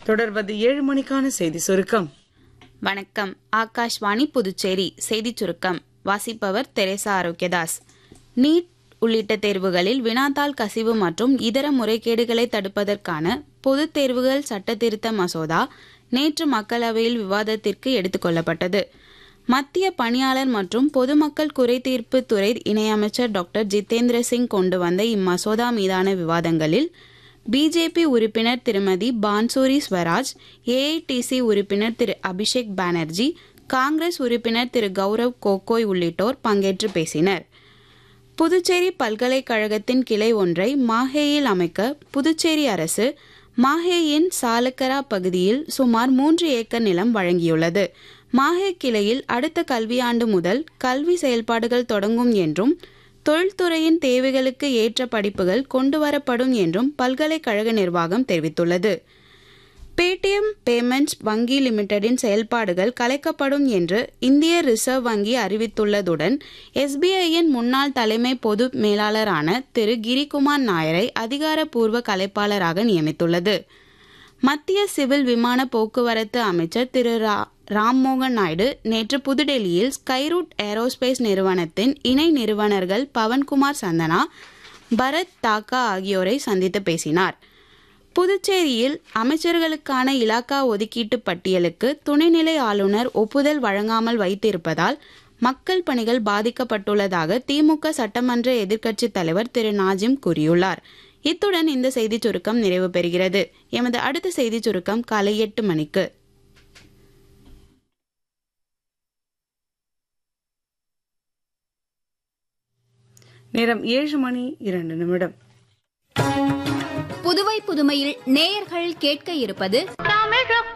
தொடர்வது ஏழு மணிக்கான செய்தி சுருக்கம் வணக்கம் ஆகாஷ்வாணி புதுச்சேரி செய்திச் சுருக்கம் வாசிப்பவர் தெரேசா ஆரோக்கியதாஸ் நீட் உள்ளிட்ட தேர்வுகளில் வினாத்தாள் கசிவு மற்றும் இதர முறைகேடுகளை தடுப்பதற்கான பொதுத் தேர்வுகள் சட்ட திருத்த மசோதா நேற்று மக்களவையில் விவாதத்திற்கு எடுத்துக்கொள்ளப்பட்டது மத்திய பணியாளர் மற்றும் பொதுமக்கள் குறைதீர்ப்பு துறை இணையமைச்சர் டாக்டர் ஜிதேந்திர சிங் கொண்டு வந்த இம்மசோதா மீதான விவாதங்களில் பிஜேபி உறுப்பினர் திருமதி பான்சூரி ஸ்வராஜ் ஏஐடிசி உறுப்பினர் திரு அபிஷேக் பானர்ஜி காங்கிரஸ் உறுப்பினர் திரு கௌரவ் கோகோய் உள்ளிட்டோர் பங்கேற்று பேசினர் புதுச்சேரி பல்கலைக்கழகத்தின் கிளை ஒன்றை மாஹேயில் அமைக்க புதுச்சேரி அரசு மாஹேயின் சாலக்கரா பகுதியில் சுமார் மூன்று ஏக்கர் நிலம் வழங்கியுள்ளது மாஹே கிளையில் அடுத்த கல்வியாண்டு முதல் கல்வி செயல்பாடுகள் தொடங்கும் என்றும் தொழில்துறையின் தேவைகளுக்கு ஏற்ற படிப்புகள் கொண்டுவரப்படும் என்றும் பல்கலைக்கழக நிர்வாகம் தெரிவித்துள்ளது பேடிஎம் பேமெண்ட்ஸ் வங்கி லிமிடெடின் செயல்பாடுகள் கலைக்கப்படும் என்று இந்திய ரிசர்வ் வங்கி அறிவித்துள்ளதுடன் எஸ்பிஐயின் முன்னாள் தலைமை பொது மேலாளரான திரு கிரிகுமார் நாயரை அதிகாரப்பூர்வ கலைப்பாளராக நியமித்துள்ளது மத்திய சிவில் விமான போக்குவரத்து அமைச்சர் திரு ரா ராம்மோகன் நாயுடு நேற்று புதுடெல்லியில் ஸ்கைரூட் ஏரோஸ்பேஸ் நிறுவனத்தின் இணை நிறுவனர்கள் பவன்குமார் சந்தனா பரத் தாக்கா ஆகியோரை சந்தித்து பேசினார் புதுச்சேரியில் அமைச்சர்களுக்கான இலாக்கா ஒதுக்கீட்டு பட்டியலுக்கு துணைநிலை ஆளுநர் ஒப்புதல் வழங்காமல் வைத்திருப்பதால் மக்கள் பணிகள் பாதிக்கப்பட்டுள்ளதாக திமுக சட்டமன்ற எதிர்க்கட்சித் தலைவர் திரு நாஜிம் கூறியுள்ளார் இத்துடன் இந்த செய்திச் சுருக்கம் நிறைவு பெறுகிறது எமது அடுத்த செய்திச் சுருக்கம் காலை எட்டு மணிக்கு நேரம் ஏழு மணி இரண்டு நிமிடம் புதுவை புதுமையில் நேயர்கள் கேட்க இருப்பது